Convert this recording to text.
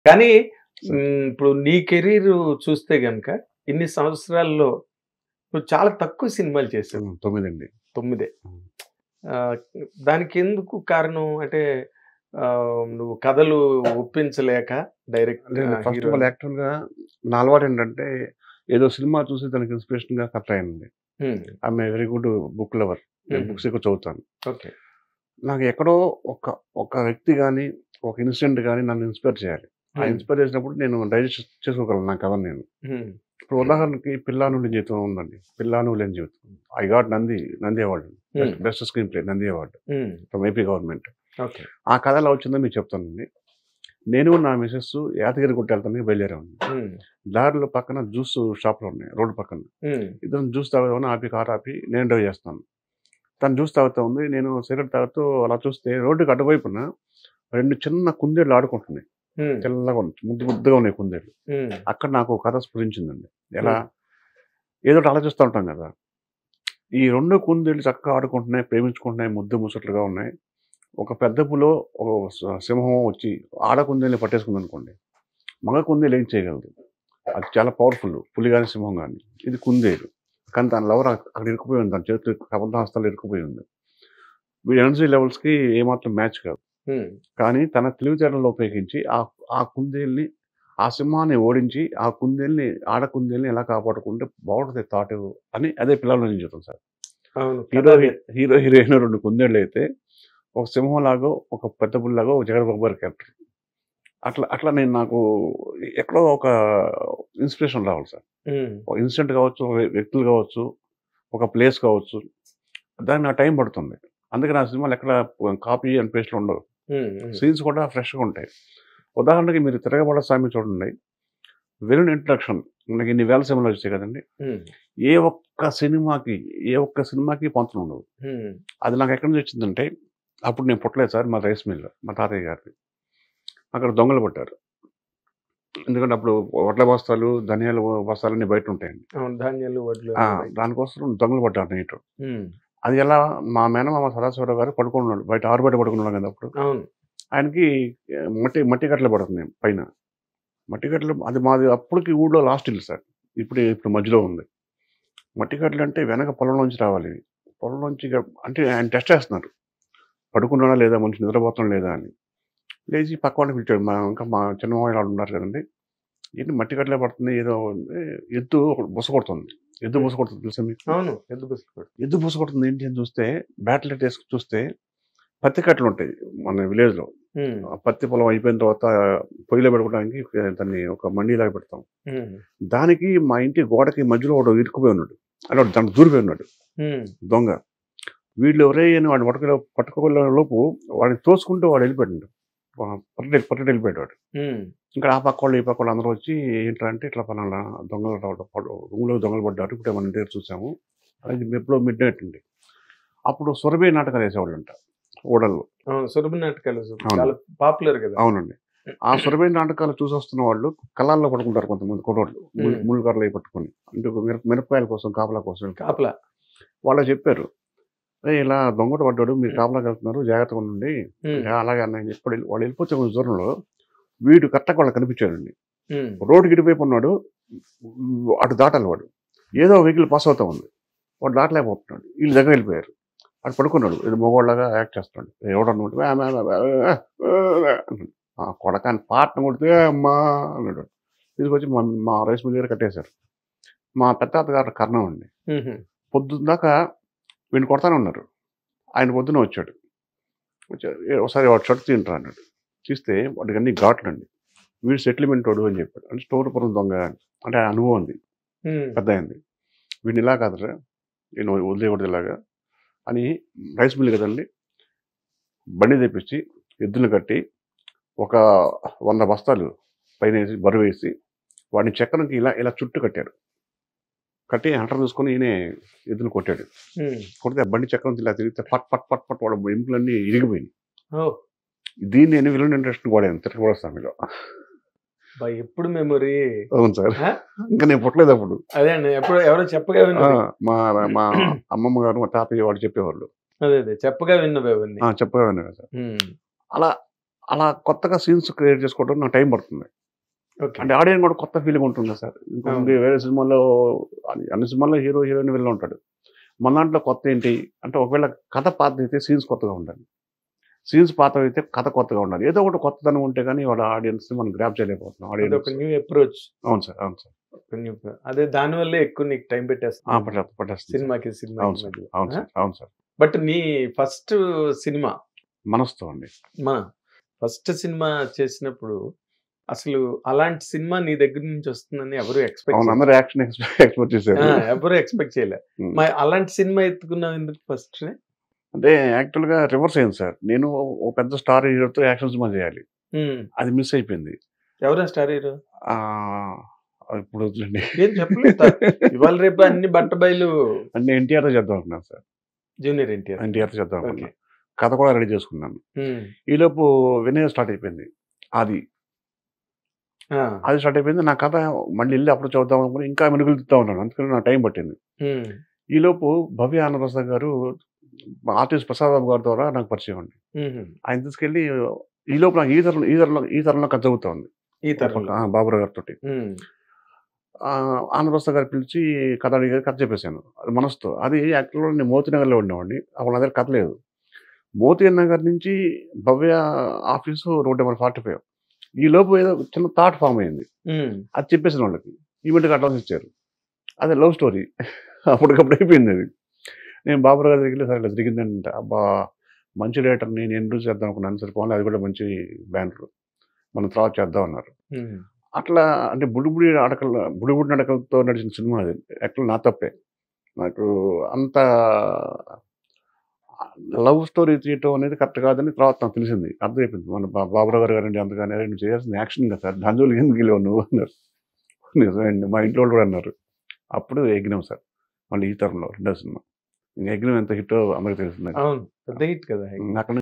కానీ ఉమ్, ఇప్పుడు నీ కెరీర్ చూస్తే గనక ఇన్ని సంవత్సరాల్లో నువ్వు చాలా తక్కువ సినిమాలు చేసావు ఉమ్, తొమ్మిది అండి తొమ్మిదే ఉమ్. ఆ, దానికి ఎందుకు కారణం అంటే ఆ, నువ్వు కథలు ఒప్పించలేక direct first of all actual గా నా అలవాటు ఏంటంటే ఏదో సినిమా చూసి దానికి ఇన్స్పిరేషన్ గా కథ అయింది I'm very good book lover నేను బుక్స్ ఎక్కువ చదువుతాను ఓకే నాకు ఎక్కడో ఒక ఒక వ్యక్తి కానీ ఒక ఇన్సిడెంట్ కానీ నన్ను ఇన్స్పైర్ చేయాలి ఆ ఇన్స్పైర్ చేసినప్పుడు నేను డైజెస్ట్ చేసుకోగలను నా కథ నేను ఇప్పుడు ఉదాహరణకి పిల్లాను లేని జీవితం ఉందండి పిల్లాను లేని జీవితం I got Nandi Nandi award best screenplay Nandi award from AP government okay ఆ కథ ఎలా వచ్చిందో మీకు చెప్తానండి నేను నా మిసెస్ యాదగిరి గుట్ట వెళ్తానికి బయలుదేరామండి దారిలో పక్కన జ్యూస్ షాప్లు ఉన్నాయి రోడ్డు పక్కన ఇద్దరం జ్యూస్ తాగుదామని ఆపి కార్ ఆపి నేను డ్రైవ్ చేస్తాను తను జ్యూస్ తాగుతూ ఉంది నేను సిగరెట్ తాగుతూ అలా చూస్తే రోడ్డుకి అటువైపున రెండు చిన్న కుందేళ్ళు ఆడుకుంటున్నాయి తెల్లగా ఉన్నాయి ముద్దు ముద్దుగా ఉన్నాయి కుందేళ్ళు అక్కడ నాకు కథ స్ఫురించిందండి ఎలా ఏదో ఒకటి ఆలోచిస్తూ ఉంటాం కదా ఈ రెండు కుందేళ్ళు చక్కగా ఆడుకుంటున్నాయి ప్రేమించుకుంటున్నాయి ముద్దు ముసట్లుగా ఉన్నాయి ఒక పెద్ద పులో ఒక స- సింహం వచ్చి ఆడ కుందేల్ని పట్టేసుకుంది అనుకోండి మగ కుందేలు ఏం చేయగలదు అది చాలా పవర్ఫుల్ పులి కానీ సింహం కానీ ఇది కుందేలు కానీ దాని లవర్ అక్కడ ఇరుక్కుపోయి ఉంది దాని చేతి కబద్ధ హస్తాలు ఇరుక్కుపోయి ఉంది వీడి ఎనర్జీ లెవెల్స్కి ఏమాత్రం మ్యాచ్ కాదు కానీ తన తెలివితేటలను ఉపయోగించి ఆ ఆ కుందేల్ని ఆ సింహాన్ని ఓడించి ఆ కుందేల్ని ఆడ కుందేల్ని ఎలా కాపాడుకుంటే బాగుంటుంది థాట్ అని అదే పిల్లల నుంచి చెప్తాం సార్ అవును హీరో హీరో హీరోయిన్ రెండు కుందేళ్ళు అయితే ఒక సింహం లాగో ఒక పెద్ద పుల్లాగో ఒక జగన్ గారి క్యారెక్టర్ అట్లా అట్లా నేను నాకు ఎక్కడో ఒక ఇన్స్పిరేషన్ రావాలి సార్ ఒక ఇన్సిడెంట్ కావచ్చు ఒక వ్యక్తులు కావచ్చు ఒక ప్లేస్ కావచ్చు దానికి నా టైం పడుతుంది అందుకే నా సినిమాలు ఎక్కడ కాపీ అండ్ పేస్ట్లు ఉండవు సీన్స్ కూడా ఫ్రెష్గా ఉంటాయి ఉదాహరణకి మీరు తిరగబడ స్వామి చూడండి విలన్ ఇంట్రడక్షన్ మనకి ఇన్ని వేల సినిమాలు వచ్చాయి కదండి ఏ ఒక్క సినిమాకి ఏ ఒక్క సినిమాకి పొంతన ఉండదు అది నాకు ఎక్కడి నుంచి వచ్చిందంటే అప్పుడు నేను పుట్టలేదు సార్ మా రైస్ మిల్ మా తాతయ్య గారిది అక్కడ దొంగలు పట్టారు ఎందుకంటే అప్పుడు వడ్ల బస్తాలు ధనియాల బస్తాలన్నీ బయట ఉంటాయండి అవును ధాన్యాలు వడ్లు ఆ, దానికోసం దొంగలు పడ్డారు నైట్ అది ఎలా మా మేనమామ సదాశివరావు గారు పడుకున్నాడు బయట ఆరు బయట పడుకున్నాడు కదా అప్పుడు అవును ఆయనకి ఆ, మట్టి మట్టి కట్టలు పడుతుంది పైన మట్టి కట్టలు అది మాది అప్పటికి ఊళ్ళో లాస్ట్ ఇల్లు సార్ ఇప్పుడు ఇప్పుడు మధ్యలో ఉంది మట్టి కట్టలు అంటే వెనక పొలంలోంచి రావాలి ఇవి. పొలంలోంచి ఇక- అంటే ఆయన టెస్ట్ చేస్తున్నారు పడుకున్నాడా లేదా మనిషి నిద్రపోతున్నాడా లేదా అని లేచి పక్క వాళ్ళని పిలిచాడు మా ఇంకా మా చిన్నమామ వాళ్ళు ఉన్నారు కదండి ఏంటి మట్టి కట్టలే పడుతుంది ఏదో ఉంది. ఎద్దు ఒకటి బుస కొడుతుంది ఎద్దు బుస కొడుతుంది తెలుసా మీకు అవును ఎద్దు బస్సు ఎద్దు బుస కొడుతుంది ఏంటి అని చూస్తే బ్యాట్లెట్ వేసుకు చూస్తే పత్తి కట్టలు ఉంటాయి మన విలేజ్లో ఆ పత్తి పొలం అయిపోయిన తర్వాత పొయ్యిలో పెట్టుకోవడానికి దాన్ని ఒక మండీలాగా పెడతాం దానికి మా ఇంటి గోడకి మధ్యలో ఒకడు ఇరుక్కుపోయి ఉన్నాడు అంటే దాంట్లో దూరిపోయి ఉన్నాడు దొంగ వీళ్ళు ఎవరే అని వాడిని పట్టుకో పట్టుకోలే లోపు వాడిని తోసుకుంటూ వాడు వెళ్ళిపోయాడు పట్టె పట్టె వెళ్ళిపోయాడు వాడు ఇంకా ఆ పక్క వాళ్ళు ఈ పక్క వాళ్ళు అందరూ వచ్చి ఏంటంటే ఇట్లా పలానా దొంగలు రావడం రూమ్లో దొంగలు పడ్డారు ఇప్పుడే మన దగ్గర చూసాము అది ఎప్పుడో మిడ్ నైట్ ఉంది అప్పుడు సురభి నాటకాలు వేసేవాళ్ళు అంట ఓడల్లో అవును సురభి నాటకాలు అవును. చాలా పాపులర్ కదా అవునండి ఆ సురభి నాటకాలు చూసి వస్తున్న వాళ్ళు కళాల్లో పడుకుంటారు కొంతమంది కుర్రోళ్ళు ముళ్ళు మ్మ్. ముళ్ళు కర్రలు అవి పట్టుకొని అంటే ఒక మిరప మిరపకాయల కోసం కాపలా కోసం వెళ్తారు. కాపలా వాళ్ళు చెప్పారు "రేయ్, ఇలా దొంగట పడ్డాడు మీరు కాపలాకి వెళ్తున్నారు జాగ్రత్తగా ఉండండి ఉమ్, "యా, అలాగే అన్న చెప్పాడు వాళ్ళు వెళ్ళిపోతే కొంచెం దూరంలో వీడు కరెక్ట్గా వాళ్ళకి కనిపించాడండి ఉమ్, రోడ్డుకి ఇటువైపు ఉన్నాడు అటు దాటాలి వాడు ఏదో వెహికల్ పాస్ అవుతా ఉంది వాడు దాటలేకపోతున్నాడు వీళ్ళు దగ్గర వెళ్ళిపోయారు అటు పడుకున్నాడు ఇది మగవాళ్ళగా యాక్ట్ చేస్తున్నాడు ఎవడన్నా ఆ కొడకాని పాటను కొడితే అమ్మా అన్నాడు తీసుకొచ్చి మా మా రైస్ మిల్ దగ్గర కట్టేశారు మా పెద్ద గారు కర్ణం అండి ఉమ్, పొద్దున్న దాకా వీడిని కొడతానే ఉన్నారు ఆయన పొద్దున వచ్చాడు వచ్చాడు "ఏ, ఒకసారి వాడు షర్ట్ తింటారు అన్నాడు తీస్తే వాడికి అన్ని ఘాట్లు అండి వీడు సెటిల్మెంట్ వాడు అని చెప్పాడు అంటే స్టోర్పురం దొంగ అని. అంటే ఆ అనుభవం ఉంది ఉమ్, పెద్ద అయింది వీడిని ఇలా కాదురా నేను వదిలేయకూడదు ఇలాగా అని రైస్ మిల్ కదండి బండి తెప్పించి ఎద్దులు కట్టి ఒక వంద బస్తాలు పైన వేసి బరువు వేసి వాడిని చక్రంకి ఇలా ఇలా చుట్టూ కట్టారు కట్టి హంటర్ తీసుకొని ఈయనే ఎద్దులు కొట్టాడు ఉమ్. కొడితే ఆ బండి చక్రం ఇలా తిరిగితే పట్ పట్ పట్ పట్ వాడు ఎంపులన్నీ ఇరిగిపోయినాయి ఓ దీన్ని నేను విలన్ ఇంట్రెస్ట్ వాడాను తిరగబడ స్వామిలో బా, ఎప్పుడు మెమొరీ అవును సార్ ఆ? ఇంకా నేను పుట్టలేదు అప్పుడు అదే అండి ఎప్పుడు ఎవరో చెప్పగా ఆ, విన్నది మా మా అమ్మమ్మ గారు మా తాతయ్య వాడు చెప్పేవాళ్ళు అదే అదే చెప్పగా విన్నవి అవన్నీ ఆ, చెప్పేవాడిని కదా సార్ ఉమ్, అలా అలా కొత్తగా సీన్స్ క్రియేట్ చేసుకోవడం నాకు టైం పడుతుంది ఓకే అంటే ఆడియన్స్ కూడా కొత్త ఫీలింగ్ ఉంటుంది సార్ ఇంకొక అవును. వేరే సినిమాలో అన్ని- అన్ని సినిమాల్లో హీరో హీరోయిన్ వెళ్ళి ఉంటాడు మన దాంట్లో కొత్త ఏంటి అంటే ఒకవేళ కథ పాత అయితే సీన్స్ కొత్తగా ఉండాలి సీన్స్ పాత అయితే కథ కొత్తగా ఉండాలి ఏదో ఒకటి కొత్తదనం ఉంటే కానీ వాళ్ళ ఆడియన్స్ మనం గ్రాప్ చేయలేకపోతున్నాం అది ఒక ఆడియన్స్ న్యూ అప్రోచ్ అవును సార్ అవును సార్ ఒక న్యూ అదే దాని వల్లే ఎక్కువ నీకు టైం ఆ, పెట్టేస్తా పట్టేస్తా పట్టేస్తుంది సార్. సినిమాకి అవును సినిమాకి సార్ మధ్యలో. అవును ఆ? సార్ అవును సార్ బట్ నీ ఫస్ట్ సినిమా మనసుతో అండి మన ఫస్ట్ సినిమా చేసినప్పుడు అసలు అలాంటి సినిమా నీ దగ్గర నుంచి వస్తుందని ఎవరు అవును ఎక్స్పెక్ట్ అందరూ యాక్షన్ ఎక్స్పెక్ట్ చేశారు ఎవరు ఎక్స్పెక్ట్ చేయలే ఉమ్. మరి అలాంటి సినిమా ఎత్తుకున్నావు ఎందుకు ఫస్ట్ అంటే యాక్చువల్ గా రివర్స్ అయింది సార్ నేను ఒక పెద్ద స్టార్ హీరోతో యాక్షన్ సినిమా చేయాలి అది మిస్ అయిపోయింది ఎవరా స్టార్ హీరో ఆ, ఇప్పుడు వద్దులేండి. ఏం చెప్పలేదు ఇవాళ రేపు అన్ని బట్ట బయలు అంటే ఎన్టీఆర్ చేద్దాం అనుకున్నాను సార్ జూనియర్ ఎన్టీఆర్ ఎన్టీఆర్ చేద్దాం ఓకే అనుకున్నాను కథ కూడా రెడీ చేసుకున్నాను ఈలోపు వినయ స్టార్ట్ అయిపోయింది అది అది స్టార్ట్ అయిపోయింది నా కథ మళ్ళీ వెళ్ళి అప్పుడు చదువుదాం అనుకుని ఇంకా మెరుగులు తిప్పుతా ఉన్నాను అందుకని నా టైం పట్టింది ఈలోపు భవ్య ఆనప్రసాద్ గారు ఆర్టిస్ట్ ప్రసాద్ బాబు గారి ద్వారా నాకు పరిచయం అండి ఆయన తీసుకెళ్ళి ఈ లోపు నాకు ఈ తరం ఈ తరంలో ఈ తరంలో కథ చదువుతా ఉంది ఈ తరంలో బాబురావు గారితో ఉమ్. ఆంధ్రప్రసాద్ గారు పిలిచి కథ అడిగారు కథ చెప్పేశాను అది మనసుతో అది యాక్చువల్గా నేను మోతీ నగర్లో ఉండేవాడిని అప్పుడు నా దగ్గర కథ లేదు మోతీ నగర్ నుంచి Bhavya office road number forty five ఈ లోపు ఏదో చిన్న థాట్ ఫామ్ అయింది ఉమ్. అది చెప్పేసిన వాళ్ళకి ఈవెంట్కి అడ్వాన్స్ ఇచ్చారు అదే లవ్ స్టోరీ అప్పటికప్పుడు అయిపోయింది అది నేను బాబురావు గారి దగ్గర సరే ఇలా జరిగిందంటే అబ్బా మంచి డేటర్ని నేను ఇంట్రూస్ చేద్దాం అనుకున్నాను సరే పోనీ అది కూడా మంచి బ్యానర్ మనం తర్వాత చేద్దాం అన్నారు ఉమ్. అట్లా అంటే బుడిబుడి అడకల బుడిబుడి నడకలతో నడిచిన సినిమా అది యాక్చువల్ నా తప్పే నాకు అంత లవ్ స్టోరీ తీయటం అనేది కరెక్ట్ కాదని తర్వాత నాకు తెలిసింది అర్థమైపోయింది మన బా- బాబురావు గారు గారండి అందుకని "అరే, నువ్వు చేయాల్సింది యాక్షన్ కదా సార్ దాని జోలికి ఎందుకు వెళ్ళావు నువ్వు అన్నారు నిజమండి మా ఇంట్లో వాళ్ళు కూడా అన్నారు అప్పుడు యజ్ఞం సార్ మళ్ళీ ఈ తరంలో రెండో సినిమా యజ్ఞం ఎంత హిట్టో అందరికీ తెలిసింది అవును పెద్ద హిట్ కదా అక్కడ